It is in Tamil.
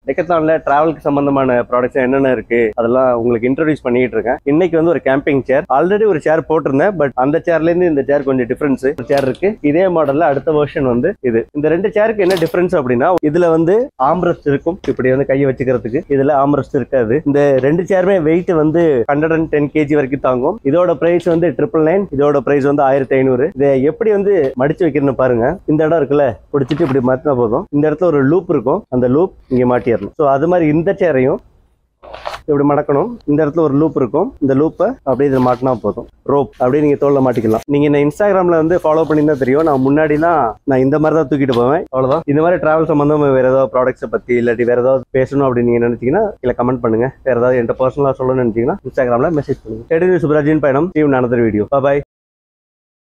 டெக்கத்தான்ல டிராவலுக்கு சம்பந்தமான ப்ராடக்ட்ஸ் என்னென்ன இருக்கு அதெல்லாம் உங்களுக்கு இன்ட்ரோடியூஸ் பண்ணிட்டு இருக்கேன் இன்னைக்கு வந்து ஒரு கேம்பிங் சேர் ஆல்ரெடி ஒரு சேர் போட்டிருந்தேன் பட் அந்த சேர்ல இருந்து இந்த சேர் கொஞ்சம் டிஃபரன்ஸ் சேர் இருக்கு இதே மாடல்ல அடுத்த வெர்ஷன் வந்து இது இந்த ரெண்டு சேருக்கு என்ன டிஃபரன்ஸ் அப்படின்னா இதுல வந்து ஆம்ரஸ்ட் இருக்கும் இப்படி வந்து கையை வச்சுக்கிறதுக்கு இதுல ஆம்ரஸ்ட் இருக்காது இந்த ரெண்டு சேருமே வெயிட் வந்து ஹண்ட்ரட் அண்ட் டென் கேஜி வரைக்கும் தாங்கும் இதோட பிரைஸ் வந்து ட்ரிபிள் நைன் இதோட பிரைஸ் வந்து ஆயிரத்தி ஐநூறு இதை எப்படி வந்து மடிச்சு வைக்கணும்னு பாருங்க இந்த இடம் இருக்குல்ல பிடிச்சிட்டு இப்படி மாத்தினா போதும் இந்த இடத்துல ஒரு லூப் இருக்கும் அந்த லூப் இங்க மாட்டிடணும் ஸோ அது மாதிரி இந்த சேரையும் இப்படி மடக்கணும் இந்த இடத்துல ஒரு லூப் இருக்கும் இந்த லூப்பை அப்படியே இதில் மாட்டினா போதும் ரோப் அப்படியே நீங்கள் தோல்ல மாட்டிக்கலாம் நீங்கள் என்ன இன்ஸ்டாகிராமில் வந்து ஃபாலோ பண்ணி தான் தெரியும் நான் முன்னாடிலாம் நான் இந்த மாதிரி தான் தூக்கிட்டு போவேன் அவ்வளோதான் இந்த மாதிரி டிராவல் சம்மந்தமாக வேறு ஏதாவது ப்ராடக்ட்ஸை பற்றி இல்லாட்டி வேறு ஏதாவது பேசணும் அப்படின்னு நீங்கள் நினச்சிங்கன்னா இல்லை கமெண்ட் பண்ணுங்கள் வேறு ஏதாவது என்கிட்ட பர்சனலாக சொல்லணும்னு நினச்சிங்கன்னா இன்ஸ்டாகிராமில் மெசேஜ் பண்ணுங்கள் எடினி சுப்ராஜின் பயணம் டீம் நடந்த வீடியோ பாய்